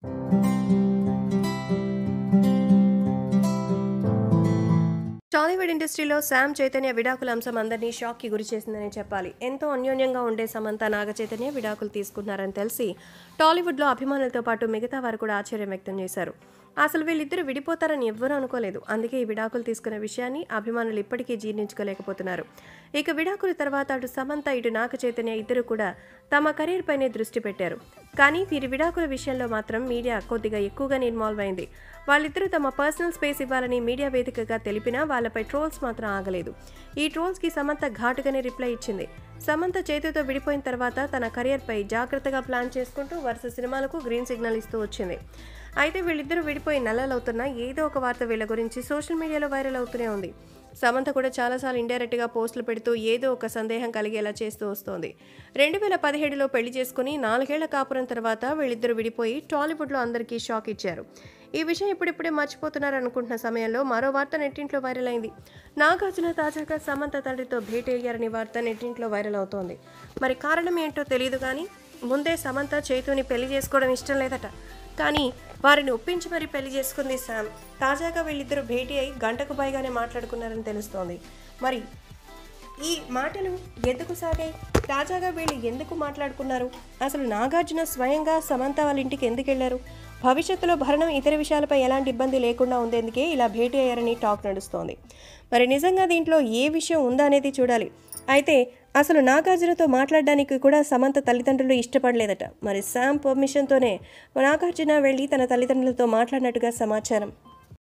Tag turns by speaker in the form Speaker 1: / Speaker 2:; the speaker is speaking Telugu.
Speaker 1: టాలీవుడ్ ఇండస్ట్రీలో శామ్ చైతన్య విడాకుల అంశం అందరినీ షాక్కి గురి చేసిందని చెప్పాలి ఎంతో అన్యోన్యంగా ఉండే సమంత నాగ చైతన్య విడాకులు తీసుకున్నారని తెలిసి టాలీవుడ్లో అభిమానులతో పాటు మిగతా వారు కూడా ఆశ్చర్యం వ్యక్తం చేశారు అసలు వీళ్ళిద్దరూ విడిపోతారని ఎవ్వరూ అనుకోలేదు అందుకే ఈ విడాకులు తీసుకున్న విషయాన్ని అభిమానులు ఇప్పటికీ జీర్ణించుకోలేకపోతున్నారు ఇక విడాకుల తర్వాత అటు సమంత ఇటు నాగ చైతన్య ఇద్దరు కూడా తమ కెరీర్ పైనే దృష్టి పెట్టారు కానీ వీరి విడాకుల విషయంలో మాత్రం మీడియా కొద్దిగా ఎక్కువగానే ఇన్వాల్వ్ అయింది వాళ్ళిద్దరూ తమ పర్సనల్ స్పేస్ ఇవ్వాలని మీడియా వేదికగా తెలిపినా వాళ్ళపై ట్రోల్స్ మాత్రం ఆగలేదు ఈ ట్రోల్స్కి సమంత ఘాటుగానే రిప్లై ఇచ్చింది సమంత చేతితో విడిపోయిన తర్వాత తన కెరియర్పై జాగ్రత్తగా ప్లాన్ చేసుకుంటూ వరుస సినిమాలకు గ్రీన్ సిగ్నల్ ఇస్తూ వచ్చింది అయితే వీళ్ళిద్దరూ విడిపోయి నెలలవుతున్నా ఏదో ఒక వార్త వీళ్ళ గురించి సోషల్ మీడియాలో వైరల్ అవుతూనే ఉంది సమంత కూడా చాలాసార్లు ఇండైరెక్ట్గా పోస్టులు పెడుతూ ఏదో ఒక సందేహం కలిగేలా చేస్తూ వస్తోంది రెండు వేల పదిహేడులో పెళ్లి చేసుకుని నాలుగేళ్ల కాపురం తర్వాత వీళ్ళిద్దరూ విడిపోయి టాలీవుడ్లో అందరికీ షాక్ ఇచ్చారు ఈ విషయం ఇప్పుడిప్పుడే మర్చిపోతున్నారు అనుకుంటున్న సమయంలో మరో వార్త నెట్టింట్లో వైరల్ అయింది నాగార్జున తాజాగా సమంత తండ్రితో భేటీ అయ్యారని వార్త నెట్టింట్లో వైరల్ అవుతోంది మరి కారణం ఏంటో తెలియదు కానీ ముందే సమంత చైతుని పెళ్లి చేసుకోవడం ఇష్టం లేదట కానీ వారిని ఒప్పించి మరీ పెళ్లి చేసుకుంది శామ్ తాజాగా వీళ్ళిద్దరూ భేటీ అయి గంటకు పైగానే మాట్లాడుకున్నారని తెలుస్తోంది మరి ఈ మాటలు ఎందుకు సాగాయి తాజాగా వీళ్ళు ఎందుకు మాట్లాడుకున్నారు అసలు నాగార్జున స్వయంగా సమంత వాళ్ళ ఇంటికి ఎందుకు వెళ్ళారు భవిష్యత్తులో భరణం ఇతర విషయాలపై ఎలాంటి ఇబ్బంది లేకుండా ఉండేందుకే ఇలా భేటీ అయ్యారని టాక్ నడుస్తోంది మరి నిజంగా దీంట్లో ఏ విషయం ఉందా అనేది చూడాలి అయితే అసలు నాగార్జునతో మాట్లాడడానికి కూడా సమంత తల్లిదండ్రులు ఇష్టపడలేదట మరి శామ్ పర్మిషన్తోనే నాగార్జున వెళ్ళి తన తల్లిదండ్రులతో మాట్లాడినట్టుగా సమాచారం